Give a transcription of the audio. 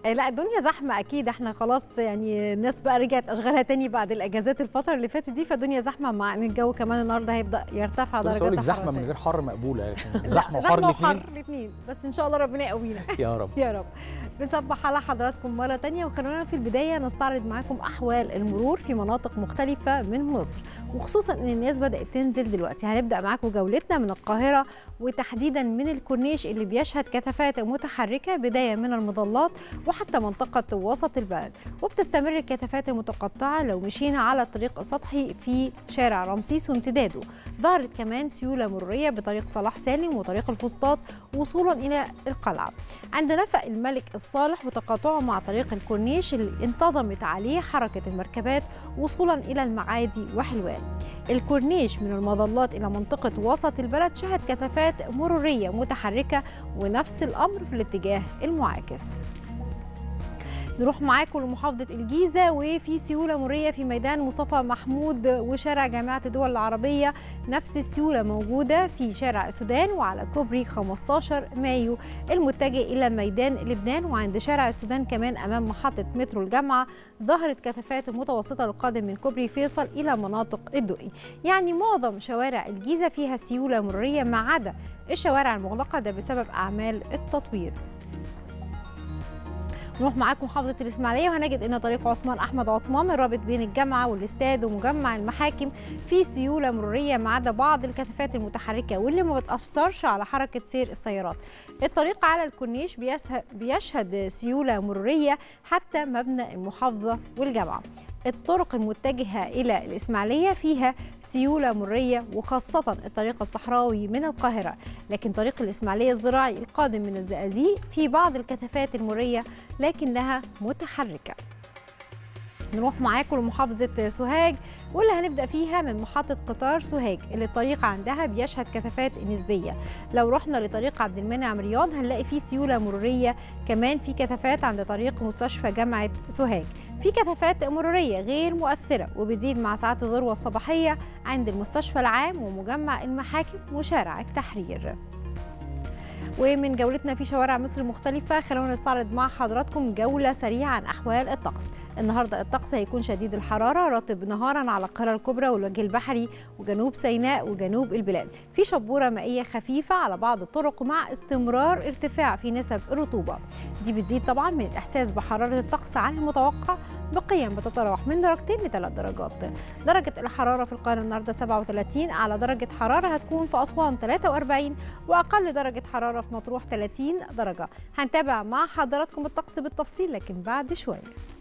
آه، لا الدنيا زحمه اكيد احنا خلاص يعني الناس بقى رجعت اشغالها تاني بعد الاجازات الفتره اللي فاتت دي فالدنيا زحمه مع ان الجو كمان النهارده هيبدا يرتفع بس درجات اقول لك الحرارة زحمه من تاني. غير حر مقبوله لكن لا، زحمه وحر الاثنين الاثنين بس ان شاء الله ربنا يقوينا يا رب يا رب بنصبح على حضراتكم مرة تانية وخلونا في البداية نستعرض معاكم أحوال المرور في مناطق مختلفة من مصر وخصوصا أن الناس بدأت تنزل دلوقتي هنبدأ معاكم جولتنا من القاهرة وتحديدا من الكورنيش اللي بيشهد كثافات متحركة بداية من المظلات وحتى منطقة وسط البلد وبتستمر الكثافات المتقطعة لو مشينا على الطريق السطحي في شارع رمسيس وامتداده ظهرت كمان سيولة مرورية بطريق صلاح سالم وطريق الفسطاط وصولا إلى القلعة عند نفق الملك الصالح وتقاطعه مع طريق الكورنيش اللي انتظمت عليه حركة المركبات وصولا إلى المعادي وحلوان الكورنيش من المظلات إلى منطقة وسط البلد شهد كثافات مرورية متحركة ونفس الأمر في الاتجاه المعاكس نروح معاكم لمحافظة الجيزة وفي سيولة مرية في ميدان مصطفى محمود وشارع جامعة الدول العربية نفس السيولة موجودة في شارع السودان وعلى كوبري 15 مايو المتجه إلى ميدان لبنان وعند شارع السودان كمان أمام محطة مترو الجامعة ظهرت كثافات متوسطة القادم من كوبري فيصل إلى مناطق الدقي يعني معظم شوارع الجيزة فيها سيولة مرورية ما عدا الشوارع المغلقة ده بسبب أعمال التطوير نروح معاكم محافظة الإسماعيلية وهنجد أن طريق عثمان أحمد عثمان الرابط بين الجامعة والاستاد ومجمع المحاكم في سيولة مرورية ما عدا بعض الكثافات المتحركة واللي ما بتأثرش على حركة سير السيارات. الطريق على الكورنيش بيسه- بيشهد سيولة مرورية حتى مبنى المحافظة والجامعة. الطرق المتجهة إلى الإسماعيلية فيها سيولة مرية وخاصة الطريق الصحراوي من القاهرة لكن طريق الإسماعيلية الزراعي القادم من الزقازيق في بعض الكثافات المرية لكنها متحركة نروح معاكم لمحافظة سوهاج واللي هنبدأ فيها من محطة قطار سوهاج اللي الطريق عندها بيشهد كثافات نسبية لو رحنا لطريق عبد المنعم رياض هنلاقي فيه سيولة مرورية كمان في كثافات عند طريق مستشفى جامعة سوهاج في كثافات مرورية غير مؤثرة وبتزيد مع ساعات الذروة الصباحية عند المستشفى العام ومجمع المحاكم وشارع التحرير ومن جولتنا في شوارع مصر المختلفة خلونا نستعرض مع حضراتكم جولة سريعة عن أحوال الطقس النهاردة الطقس هيكون شديد الحرارة رطب نهارا على القاهرة الكبرى والوجه البحري وجنوب سيناء وجنوب البلاد في شبورة مائية خفيفة على بعض الطرق مع استمرار ارتفاع في نسب الرطوبة دي بتزيد طبعا من الإحساس بحرارة الطقس عن المتوقع بقيم بتتراوح من درجتين لثلاث درجات درجة الحرارة في القاهرة النهاردة 37 أعلى درجة حرارة هتكون في أسوان 43 وأقل درجة حرارة في مطروح 30 درجة هنتابع مع حضراتكم الطقس بالتفصيل لكن بعد شوية